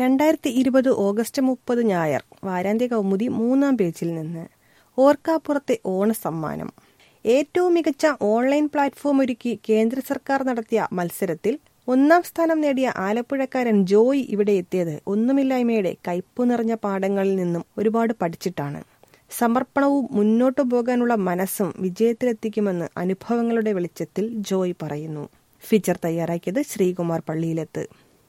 രണ്ടായിരത്തി ഇരുപത് ഓഗസ്റ്റ് മുപ്പത് ഞായർ വാരാന്ത്യ കൗമുദി മൂന്നാം പേജിൽ നിന്ന് ഓർക്കാപ്പുറത്തെ ഓണസമ്മാനം ഏറ്റവും മികച്ച ഓൺലൈൻ പ്ലാറ്റ്ഫോം ഒരുക്കി കേന്ദ്ര സർക്കാർ നടത്തിയ മത്സരത്തിൽ ഒന്നാം സ്ഥാനം നേടിയ ആലപ്പുഴക്കാരൻ ജോയ് ഇവിടെ എത്തിയത് ഒന്നുമില്ലായ്മയുടെ കയ്പു നിറഞ്ഞ പാഠങ്ങളിൽ നിന്നും ഒരുപാട് പഠിച്ചിട്ടാണ് സമർപ്പണവും മുന്നോട്ടു പോകാനുള്ള മനസ്സും വിജയത്തിലെത്തിക്കുമെന്ന് അനുഭവങ്ങളുടെ വെളിച്ചത്തിൽ ജോയ് പറയുന്നു ഫീച്ചർ തയ്യാറാക്കിയത് ശ്രീകുമാർ പള്ളിയിലെത്ത്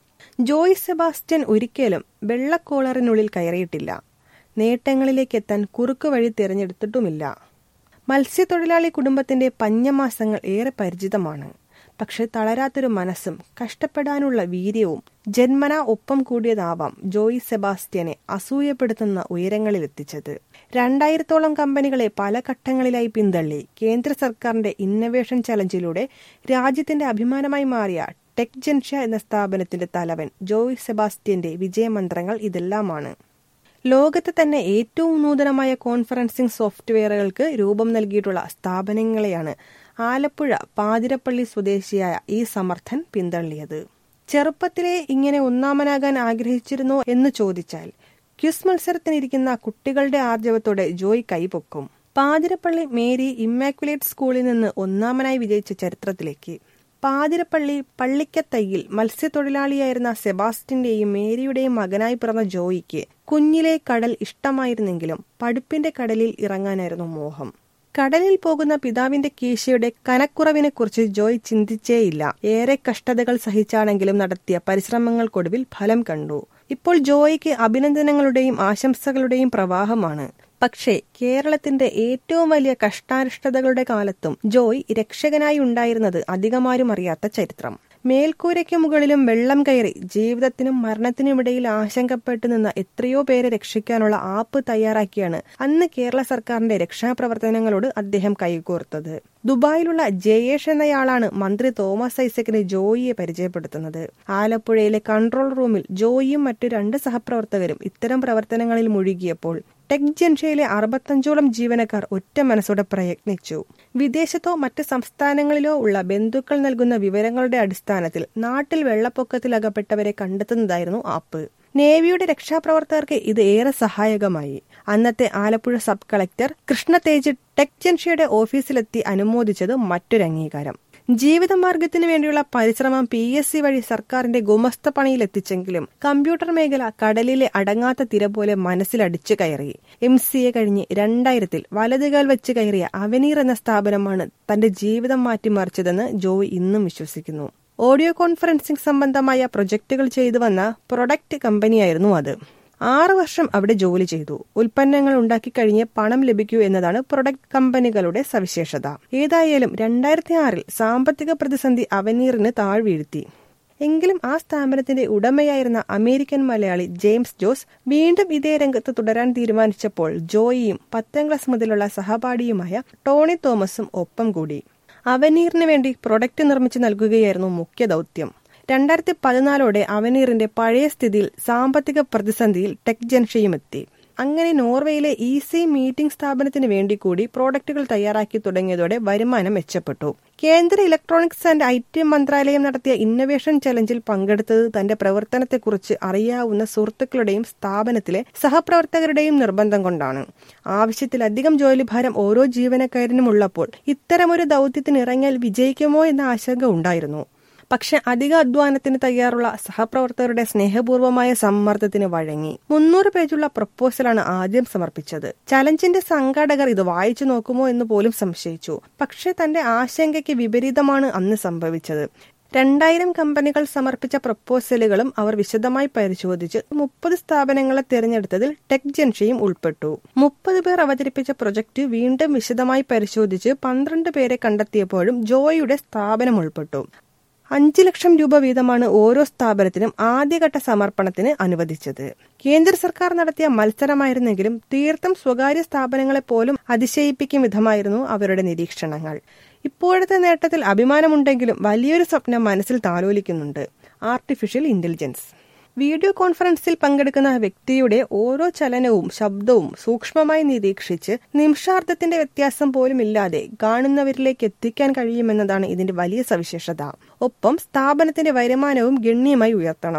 ജോയ് സെബാസ്റ്റ്യൻ ഒരിക്കലും വെള്ളക്കോളറിനുള്ളിൽ കയറിയിട്ടില്ല നേട്ടങ്ങളിലേക്ക് എത്താൻ കുറുക്കു വഴി തിരഞ്ഞെടുത്തിട്ടുമില്ല മത്സ്യത്തൊഴിലാളി കുടുംബത്തിന്റെ പഞ്ഞമാസങ്ങൾ ഏറെ പരിചിതമാണ് പക്ഷെ തളരാത്തൊരു മനസ്സും കഷ്ടപ്പെടാനുള്ള വീര്യവും ജന്മന ഒപ്പം കൂടിയതാവാം ജോയി സെബാസ്റ്റ്യനെ അസൂയപ്പെടുത്തുന്ന ഉയരങ്ങളിലെത്തിച്ചത് രണ്ടായിരത്തോളം കമ്പനികളെ പല ഘട്ടങ്ങളിലായി പിന്തള്ളി കേന്ദ്ര സർക്കാരിന്റെ ഇന്നവേഷൻ ചലഞ്ചിലൂടെ രാജ്യത്തിന്റെ അഭിമാനമായി മാറിയ ടെക് ജൻഷ്യ എന്ന സ്ഥാപനത്തിന്റെ തലവൻ ജോയ് സെബാസ്റ്റ്യന്റെ വിജയമന്ത്രങ്ങൾ ഇതെല്ലാമാണ് ലോകത്ത് തന്നെ ഏറ്റവും നൂതനമായ കോൺഫറൻസിംഗ് സോഫ്റ്റ്വെയറുകൾക്ക് രൂപം നൽകിയിട്ടുള്ള സ്ഥാപനങ്ങളെയാണ് ആലപ്പുഴ പാതിരപ്പള്ളി സ്വദേശിയായ ഈ സമർത്ഥൻ പിന്തള്ളിയത് ചെറുപ്പത്തിലെ ഇങ്ങനെ ഒന്നാമനാകാൻ ആഗ്രഹിച്ചിരുന്നോ എന്ന് ചോദിച്ചാൽ ക്വിസ് മത്സരത്തിനിരിക്കുന്ന കുട്ടികളുടെ ആർജവത്തോടെ ജോയ് കൈപൊക്കും പാതിരപ്പള്ളി മേരി ഇമ്മാക്കുലേറ്റ് സ്കൂളിൽ നിന്ന് ഒന്നാമനായി വിജയിച്ച ചരിത്രത്തിലേക്ക് പാതിരപ്പള്ളി പള്ളിക്കത്തയ്യിൽ മത്സ്യത്തൊഴിലാളിയായിരുന്ന സെബാസ്റ്റിന്റെയും മേരിയുടെയും മകനായി പിറന്ന ജോയിക്ക് കുഞ്ഞിലെ കടൽ ഇഷ്ടമായിരുന്നെങ്കിലും പഠിപ്പിന്റെ കടലിൽ ഇറങ്ങാനായിരുന്നു മോഹം കടലിൽ പോകുന്ന പിതാവിന്റെ കീശയുടെ കനക്കുറവിനെക്കുറിച്ച് ജോയ് ചിന്തിച്ചേയില്ല ഏറെ കഷ്ടതകൾ സഹിച്ചാണെങ്കിലും നടത്തിയ പരിശ്രമങ്ങൾക്കൊടുവിൽ ഫലം കണ്ടു ഇപ്പോൾ ജോയിക്ക് അഭിനന്ദനങ്ങളുടെയും ആശംസകളുടെയും പ്രവാഹമാണ് പക്ഷേ കേരളത്തിന്റെ ഏറ്റവും വലിയ കഷ്ടാരിഷ്ടതകളുടെ കാലത്തും ജോയ് രക്ഷകനായി ഉണ്ടായിരുന്നത് അധികമാരും അറിയാത്ത ചരിത്രം മേൽക്കൂരയ്ക്ക് മുകളിലും വെള്ളം കയറി ജീവിതത്തിനും മരണത്തിനുമിടയിൽ ആശങ്കപ്പെട്ടു നിന്ന എത്രയോ പേരെ രക്ഷിക്കാനുള്ള ആപ്പ് തയ്യാറാക്കിയാണ് അന്ന് കേരള സർക്കാരിന്റെ രക്ഷാപ്രവർത്തനങ്ങളോട് അദ്ദേഹം കൈകോർത്തത് ദുബായിലുള്ള ജയേഷ് എന്നയാളാണ് മന്ത്രി തോമസ് ഐസക്കിന് ജോയിയെ പരിചയപ്പെടുത്തുന്നത് ആലപ്പുഴയിലെ കൺട്രോൾ റൂമിൽ ജോയിയും മറ്റു രണ്ട് സഹപ്രവർത്തകരും ഇത്തരം പ്രവർത്തനങ്ങളിൽ മുഴുകിയപ്പോൾ ടെക് ജൻഷയിലെ അറുപത്തഞ്ചോളം ജീവനക്കാർ ഒറ്റ മനസ്സോടെ പ്രയത്നിച്ചു വിദേശത്തോ മറ്റ് സംസ്ഥാനങ്ങളിലോ ഉള്ള ബന്ധുക്കൾ നൽകുന്ന വിവരങ്ങളുടെ അടിസ്ഥാനത്തിൽ നാട്ടിൽ വെള്ളപ്പൊക്കത്തിൽ അകപ്പെട്ടവരെ കണ്ടെത്തുന്നതായിരുന്നു ആപ്പ് നേവിയുടെ രക്ഷാപ്രവർത്തകർക്ക് ഇത് ഏറെ സഹായകമായി അന്നത്തെ ആലപ്പുഴ സബ് കളക്ടർ കൃഷ്ണ തേജ് ടെക് ജൻഷയുടെ ഓഫീസിലെത്തി അനുമോദിച്ചത് മറ്റൊരു അംഗീകാരം ജീവിതമാർഗത്തിനു വേണ്ടിയുള്ള പരിശ്രമം പി എസ് സി വഴി സർക്കാരിന്റെ ഗുമസ്ത പണിയിലെത്തിച്ചെങ്കിലും കമ്പ്യൂട്ടർ മേഖല കടലിലെ അടങ്ങാത്ത തിര പോലെ മനസ്സിലടിച്ചു കയറി എം സി എ കഴിഞ്ഞ് രണ്ടായിരത്തിൽ വലതുകാൽ വെച്ച് കയറിയ അവനീർ എന്ന സ്ഥാപനമാണ് തന്റെ ജീവിതം മാറ്റിമറിച്ചതെന്ന് ജോയ് ഇന്നും വിശ്വസിക്കുന്നു ഓഡിയോ കോൺഫറൻസിംഗ് സംബന്ധമായ പ്രൊജക്ടുകൾ ചെയ്തു വന്ന പ്രൊഡക്റ്റ് കമ്പനിയായിരുന്നു അത് ആറ് വർഷം അവിടെ ജോലി ചെയ്തു ഉൽപ്പന്നങ്ങൾ ഉണ്ടാക്കി കഴിഞ്ഞ് പണം ലഭിക്കൂ എന്നതാണ് പ്രൊഡക്റ്റ് കമ്പനികളുടെ സവിശേഷത ഏതായാലും രണ്ടായിരത്തി ആറിൽ സാമ്പത്തിക പ്രതിസന്ധി അവനീറിന് താഴ്വീഴ്ത്തി എങ്കിലും ആ സ്ഥാപനത്തിന്റെ ഉടമയായിരുന്ന അമേരിക്കൻ മലയാളി ജെയിംസ് ജോസ് വീണ്ടും ഇതേ രംഗത്ത് തുടരാൻ തീരുമാനിച്ചപ്പോൾ ജോയിയും പത്താം ക്ലാസ് മുതലുള്ള സഹപാഠിയുമായ ടോണി തോമസും ഒപ്പം കൂടി അവനീറിന് വേണ്ടി പ്രൊഡക്റ്റ് നിർമ്മിച്ചു നൽകുകയായിരുന്നു മുഖ്യ ദൗത്യം രണ്ടായിരത്തി പതിനാലോടെ അവനീറിന്റെ പഴയ സ്ഥിതിയിൽ സാമ്പത്തിക പ്രതിസന്ധിയിൽ ടെക് ജൻഷയും എത്തി അങ്ങനെ നോർവേയിലെ ഈസി മീറ്റിംഗ് സ്ഥാപനത്തിന് വേണ്ടി കൂടി പ്രോഡക്റ്റുകൾ തയ്യാറാക്കി തുടങ്ങിയതോടെ വരുമാനം മെച്ചപ്പെട്ടു കേന്ദ്ര ഇലക്ട്രോണിക്സ് ആൻഡ് ഐ ടി മന്ത്രാലയം നടത്തിയ ഇന്നവേഷൻ ചലഞ്ചിൽ പങ്കെടുത്തത് തന്റെ പ്രവർത്തനത്തെക്കുറിച്ച് അറിയാവുന്ന സുഹൃത്തുക്കളുടെയും സ്ഥാപനത്തിലെ സഹപ്രവർത്തകരുടെയും നിർബന്ധം കൊണ്ടാണ് ആവശ്യത്തിലധികം ജോലിഭാരം ഓരോ ജീവനക്കാരനും ഉള്ളപ്പോൾ ഇത്തരമൊരു ദൗത്യത്തിന് ഇറങ്ങിയാൽ വിജയിക്കുമോ എന്ന ആശങ്ക ഉണ്ടായിരുന്നു പക്ഷെ അധിക അധ്വാനത്തിന് തയ്യാറുള്ള സഹപ്രവർത്തകരുടെ സ്നേഹപൂർവമായ സമ്മർദ്ദത്തിന് വഴങ്ങി മുന്നൂറ് പേജുള്ള പ്രപ്പോസലാണ് ആദ്യം സമർപ്പിച്ചത് ചലഞ്ചിന്റെ സംഘാടകർ ഇത് വായിച്ചു നോക്കുമോ എന്ന് പോലും സംശയിച്ചു പക്ഷെ തന്റെ ആശങ്കയ്ക്ക് വിപരീതമാണ് അന്ന് സംഭവിച്ചത് രണ്ടായിരം കമ്പനികൾ സമർപ്പിച്ച പ്രപ്പോസലുകളും അവർ വിശദമായി പരിശോധിച്ച് മുപ്പത് സ്ഥാപനങ്ങളെ തിരഞ്ഞെടുത്തതിൽ ടെക് ജൻഷയും ഉൾപ്പെട്ടു മുപ്പത് പേർ അവതരിപ്പിച്ച പ്രൊജക്ട് വീണ്ടും വിശദമായി പരിശോധിച്ച് പന്ത്രണ്ട് പേരെ കണ്ടെത്തിയപ്പോഴും ജോയിയുടെ സ്ഥാപനം ഉൾപ്പെട്ടു അഞ്ച് ലക്ഷം രൂപ വീതമാണ് ഓരോ സ്ഥാപനത്തിനും ആദ്യഘട്ട സമർപ്പണത്തിന് അനുവദിച്ചത് കേന്ദ്ര സർക്കാർ നടത്തിയ മത്സരമായിരുന്നെങ്കിലും തീർത്തും സ്വകാര്യ സ്ഥാപനങ്ങളെ പോലും അതിശയിപ്പിക്കും വിധമായിരുന്നു അവരുടെ നിരീക്ഷണങ്ങൾ ഇപ്പോഴത്തെ നേട്ടത്തിൽ അഭിമാനമുണ്ടെങ്കിലും വലിയൊരു സ്വപ്നം മനസ്സിൽ താലോലിക്കുന്നുണ്ട് ആർട്ടിഫിഷ്യൽ ഇന്റലിജൻസ് വീഡിയോ കോൺഫറൻസിൽ പങ്കെടുക്കുന്ന വ്യക്തിയുടെ ഓരോ ചലനവും ശബ്ദവും സൂക്ഷ്മമായി നിരീക്ഷിച്ച് നിമിഷാർദ്ധത്തിന്റെ വ്യത്യാസം പോലും ഇല്ലാതെ കാണുന്നവരിലേക്ക് എത്തിക്കാൻ കഴിയുമെന്നതാണ് ഇതിന്റെ വലിയ സവിശേഷത ഒപ്പം സ്ഥാപനത്തിന്റെ വരുമാനവും ഗണ്യമായി ഉയർത്തണം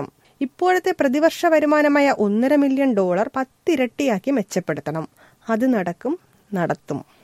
ഇപ്പോഴത്തെ പ്രതിവർഷ വരുമാനമായ ഒന്നര മില്യൺ ഡോളർ പത്തിരട്ടിയാക്കി മെച്ചപ്പെടുത്തണം അത് നടക്കും നടത്തും